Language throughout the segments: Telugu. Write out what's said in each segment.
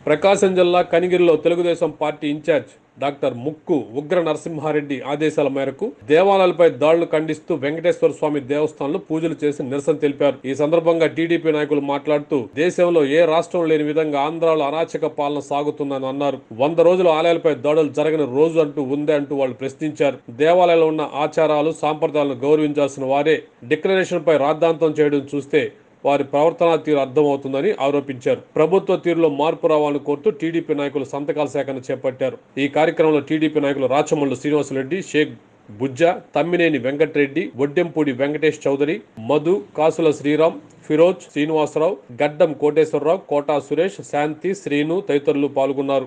ప్రకాశం జిల్లా కనిగిరిలో Telugu Desam party in charge doctor Mukku Ugra Narasimha Reddy ఆదేశాల మేరకు దేవాలయాలపై దాడులు ఖండిస్తూ వెంకటేశ్వర స్వామి దేవస్థానంలో పూజలు చేసి నిరసన తెలిపారు ఈ సందర్భంగా టీడీపీ నాయకులు మాట్లాడుతూ దేశంలో ఏ రాష్ట్రం లేని విధంగా ఆంధ్రాలో అరాచక పాలన సాగుతుందని అన్నారు వంద రోజులు ఆలయాలపై దాడులు జరగని రోజు అంటూ ఉందే అంటూ వాళ్ళు ప్రశ్నించారు దేవాలయాల్లో ఉన్న ఆచారాలు సాంప్రదాయాలను గౌరవించాల్సిన వారే డిక్లరేషన్ పై రాద్ధాంతం చేయడం చూస్తే వారి ప్రవర్తనా తీరు అర్థమవుతుందని ఆరోపించారు ప్రభుత్వ తీరులో మార్పు రావాలని కోరుతూ టీడీపీ నాయకులు సంతకాల సేకరణ చేపట్టారు ఈ కార్యక్రమంలో టీడీపీ నాయకులు రాచమల్లు శ్రీనివాసరెడ్డి షేక్ బుజ్జ తమ్మినేని వెంకటరెడ్డి వడ్డెంపూడి వెంకటేష్ చౌదరి మధు కాసుల శ్రీరామ్ ఫిరోజ్ శ్రీనివాసరావు గడ్డం కోటేశ్వరరావు కోటా సురేష్ శాంతి శ్రీను తదితరులు పాల్గొన్నారు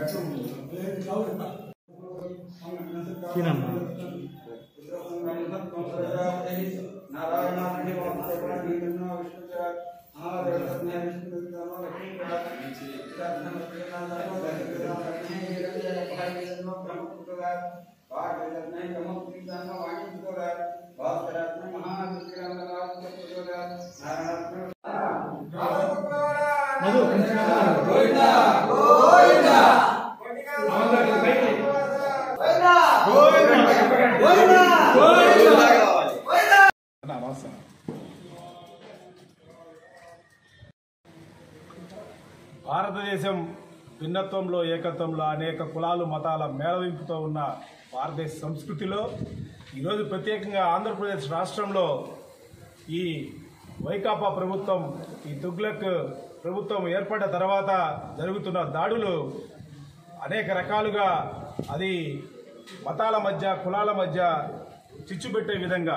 భారతదేశం భిన్నత్వంలో ఏకత్వంలో అనేక కులాలు మతాల మేళవింపుతో ఉన్న భారతదేశ సంస్కృతిలో ఈరోజు ప్రత్యేకంగా ఆంధ్రప్రదేశ్ రాష్ట్రంలో ఈ వైకాపా ప్రభుత్వం ఈ తుగ్లక్ ప్రభుత్వం ఏర్పడ్డ తర్వాత జరుగుతున్న దాడులు అనేక రకాలుగా అది మతాల మధ్య కులాల మధ్య చిచ్చు పెట్టే విధంగా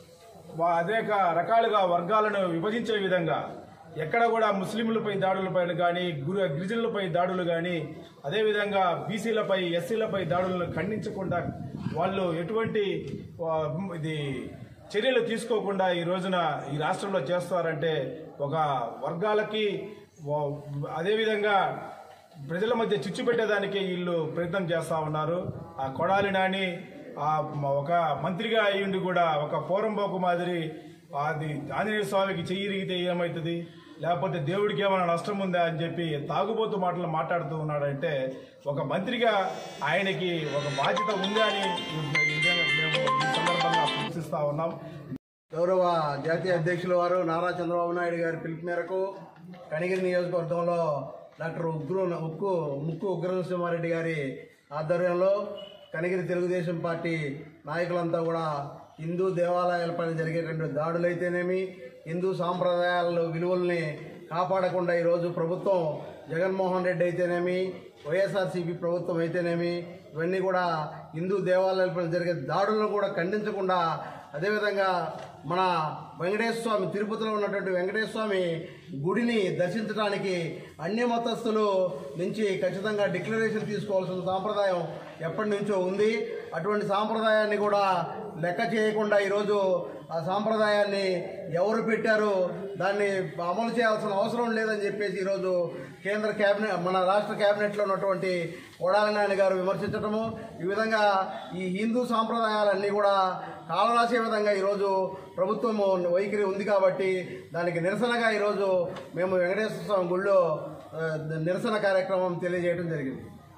వా- అనేక రకాలుగా వర్గాలను విభజించే విధంగా ఎక్కడ కూడా ముస్లింలపై దాడులపైన కానీ గురు గిరిజనులపై దాడులు కానీ అదేవిధంగా బీసీలపై ఎస్సీలపై దాడులను ఖండించకుండా వాళ్ళు ఎటువంటి ఆ, ఇది చర్యలు తీసుకోకుండా ఈ రోజున ఈ రాష్ట్రంలో చేస్తారంటే ఒక వర్గాలకి ఓ- అదేవిధంగా ప్రజల మధ్య చిచ్చు పెట్టేదానికి వీళ్ళు ప్రయత్నం చేస్తూ ఉన్నారు ఆ కొడాలి నాని ఆ మ- ఒక మంత్రిగా అయ్యుండి కూడా ఒక పోరంబోకు మాదిరి అది ఆంజనేయ స్వామికి చెయ్యి ఇరిగితే ఏమవుతుంది లేకపోతే దేవుడికి ఏమైనా నష్టం ఉందా అని చెప్పి తాగుబోతు మాటలు మాట్లాడుతూ ఉన్నాడంటే ఒక మంత్రిగా ఆయనకి ఒక బాధ్యత ఉందా అని ఈ విధంగా మేము ఈ సందర్భంగా ప్రశ్నిస్తా ఉన్నాం గౌరవ జాతీయ అధ్యక్షుల వారు నారా చంద్రబాబు నాయుడు గారి పిలుపు మేరకు కనిగిరి నియోజకవర్గంలో డాక్టర్ ఉగ్రు ఉక్కు ముక్కు ఉగ్రనరసింహారెడ్డి గారి ఆధ్వర్యంలో కనిగిరి తెలుగుదేశం పార్టీ నాయకులంతా కూడా హిందూ దేవాలయాలపై జరిగేటువంటి దాడులైతేనేమి హిందూ సాంప్రదాయాల విలువల్ని కాపాడకుండా ఈరోజు ప్రభుత్వం జగన్మోహన్ రెడ్డి అయితేనేమి వైఎస్ఆర్సీపీ ప్రభుత్వం అయితేనేమి ఇవన్నీ కూడా హిందూ దేవాలయాలపై జరిగే దాడులను కూడా ఖండించకుండా అదేవిధంగా మన వెంకటేశ్వర స్వామి తిరుపతిలో ఉన్నటువంటి వెంకటేశ్వర స్వామి గుడిని దర్శించడానికి అన్య మతస్థులు నుంచి ఖచ్చితంగా డిక్లరేషన్ తీసుకోవాల్సిన సాంప్రదాయం ఎప్పటి నుంచో ఉంది అటువంటి సాంప్రదాయాన్ని కూడా లెక్క చేయకుండా ఈరోజు ఆ సాంప్రదాయాన్ని ఎవరు పెట్టారో దాన్ని అమలు చేయాల్సిన అవసరం లేదని చెప్పేసి ఈరోజు కేంద్ర కేబినెట్ మన రాష్ట్ర కేబినెట్లో ఉన్నటువంటి కొడాలి నాని గారు విమర్శించడము ఈ విధంగా ఈ హిందూ సాంప్రదాయాలన్నీ కూడా కాలరాసే విధంగా ఈరోజు ప్రభుత్వము వైఖరి ఉంది కాబట్టి దానికి నిరసనగా ఈరోజు మేము వెంకటేశ్వర స్వామి గుళ్ళో ఆ, నిరసన కార్యక్రమం తెలియజేయడం జరిగింది